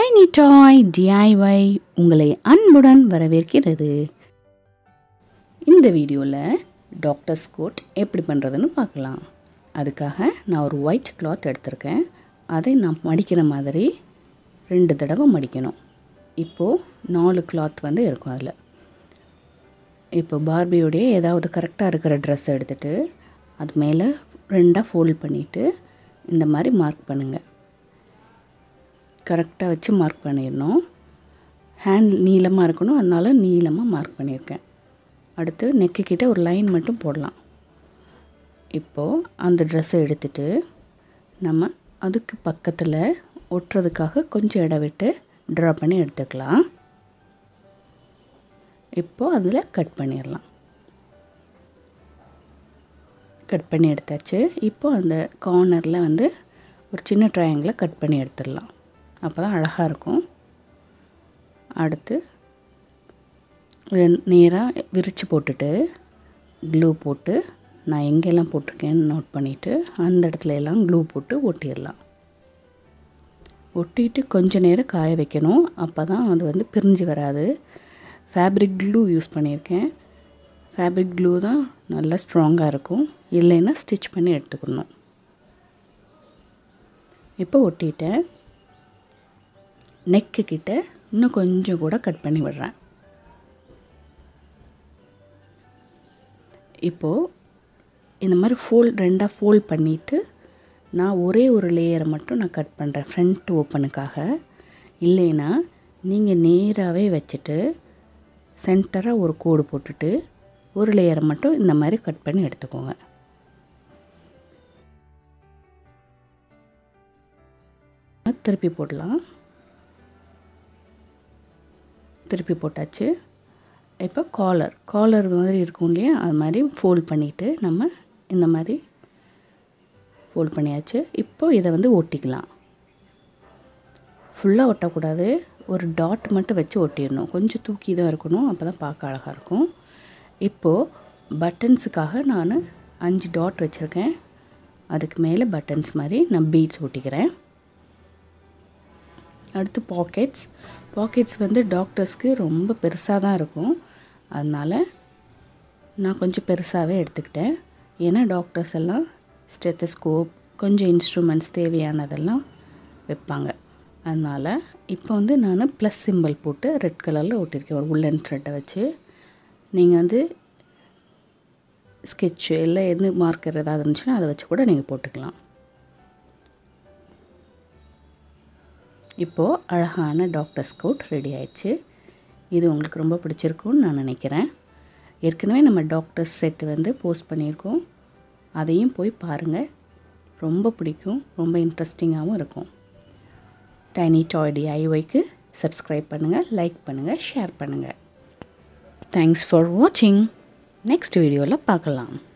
tiny டாய் DIY உங்களை அன்புடன் வரவேற்கிறது இந்த வீடியோவில் டாக்டர்ஸ் கோட் எப்படி பண்ணுறதுன்னு பார்க்கலாம் அதுக்காக நான் ஒரு ஒயிட் கிளாத் எடுத்திருக்கேன் அதை நான் மடிக்கிற மாதிரி ரெண்டு தடவை மடிக்கணும் இப்போது நாலு கிளாத் வந்து இருக்கும் அதில் இப்போ பார்பியோடைய ஏதாவது கரெக்டாக இருக்கிற ட்ரெஸ் எடுத்துகிட்டு அது மேலே ரெண்டாக ஃபோல்ட் பண்ணிவிட்டு இந்த மாதிரி மார்க் பண்ணுங்கள் கரெக்டாக வச்சு மார்க் பண்ணிடணும் ஹேண்ட் நீளமாக இருக்கணும் அதனால நீளமாக மார்க் பண்ணியிருக்கேன் அடுத்து நெக்கு கிட்ட ஒரு லைன் மட்டும் போடலாம் இப்போது அந்த ட்ரெஸ்ஸை எடுத்துட்டு நம்ம அதுக்கு பக்கத்தில் ஒட்டுறதுக்காக கொஞ்சம் இடம் விட்டு ட்ரா பண்ணி எடுத்துக்கலாம் இப்போது அதில் கட் பண்ணிடலாம் கட் பண்ணி எடுத்தாச்சு இப்போ அந்த கார்னரில் வந்து ஒரு சின்ன ட்ரையாங்கிளை கட் பண்ணி எடுத்துடலாம் அப்போ தான் அழகாக இருக்கும் அடுத்து நேராக விரித்து போட்டுட்டு க்ளூ போட்டு நான் எங்கெல்லாம் போட்டிருக்கேன்னு நோட் பண்ணிவிட்டு அந்த இடத்துல எல்லாம் க்ளூ போட்டு ஒட்டிடலாம் ஒட்டிட்டு கொஞ்ச நேரம் காய வைக்கணும் அப்போ தான் அது வந்து பிரிஞ்சு வராது ஃபேப்ரிக் க்ளூ யூஸ் பண்ணியிருக்கேன் ஃபேப்ரிக் க்ளூ தான் நல்லா ஸ்ட்ராங்காக இருக்கும் இல்லைன்னா ஸ்டிச் பண்ணி எடுத்துக்கணும் இப்போ ஒட்டிட்டேன் நெக்கு கிட்ட இன்னும் கொஞ்சம் கூட கட் பண்ணி விடுறேன் இப்போது இந்த மாதிரி ஃபோல்ட் ரெண்டாக ஃபோல்ட் பண்ணிவிட்டு நான் ஒரே ஒரு லேயரை மட்டும் நான் கட் பண்ணுறேன் ஃப்ரண்ட் ஓப்பனுக்காக இல்லைன்னா நீங்கள் நேராகவே வச்சுட்டு சென்டராக ஒரு கோடு போட்டுட்டு ஒரு லேயரை மட்டும் இந்த மாதிரி கட் பண்ணி எடுத்துக்கோங்க திருப்பி போடலாம் திருப்பி போட்டாச்சு இப்போ காலர் காலர் மாதிரி இருக்கும் இல்லையா அது மாதிரி ஃபோல்ட் பண்ணிவிட்டு நம்ம இந்த மாதிரி ஃபோல்ட் பண்ணியாச்சு இப்போ இதை வந்து ஒட்டிக்கலாம் ஃபுல்லாக ஒட்டக்கூடாது ஒரு டாட் மட்டும் வச்சு ஒட்டிடணும் கொஞ்சம் தூக்கி தான் இருக்கணும் அப்போ தான் பார்க்க அழகாக இருக்கும் இப்போது பட்டன்ஸுக்காக நான் அஞ்சு டாட் வச்சுருக்கேன் அதுக்கு மேலே பட்டன்ஸ் மாதிரி நான் பீட்ஸ் ஒட்டிக்கிறேன் அடுத்து பாக்கெட்ஸ் பாக்கெட்ஸ் வந்து டாக்டர்ஸ்க்கு ரொம்ப பெருசாக தான் இருக்கும் அதனால் நான் கொஞ்சம் பெருசாகவே எடுத்துக்கிட்டேன் ஏன்னா டாக்டர்ஸ் எல்லாம் ஸ்டெத்தஸ்கோப் கொஞ்சம் இன்ஸ்ட்ருமெண்ட்ஸ் தேவையானதெல்லாம் வைப்பாங்க அதனால் இப்போ வந்து நான் ப்ளஸ் சிம்பிள் போட்டு ரெட் கலரில் ஒட்டியிருக்கேன் ஒரு உள்ளன் த்ரெட்டை வச்சு நீங்கள் வந்து ஸ்கெட்சு இல்லை எது மார்க்கர் ஏதாவது இருந்துச்சுன்னா அதை வச்சு கூட நீங்கள் போட்டுக்கலாம் இப்போது அழகான டாக்டர் ஸ்கவுட் ரெடி ஆயிடுச்சு இது உங்களுக்கு ரொம்ப பிடிச்சிருக்கும்னு நான் நினைக்கிறேன் ஏற்கனவே நம்ம டாக்டர்ஸ் செட்டு வந்து போஸ்ட் பண்ணியிருக்கோம் அதையும் போய் பாருங்கள் ரொம்ப பிடிக்கும் ரொம்ப இன்ட்ரெஸ்டிங்காகவும் இருக்கும் டைனி டாய் டிஐஒய்க்கு சப்ஸ்கிரைப் பண்ணுங்கள் லைக் பண்ணுங்கள் ஷேர் பண்ணுங்கள் தேங்க்ஸ் ஃபார் வாட்சிங் நெக்ஸ்ட் வீடியோவில் பார்க்கலாம்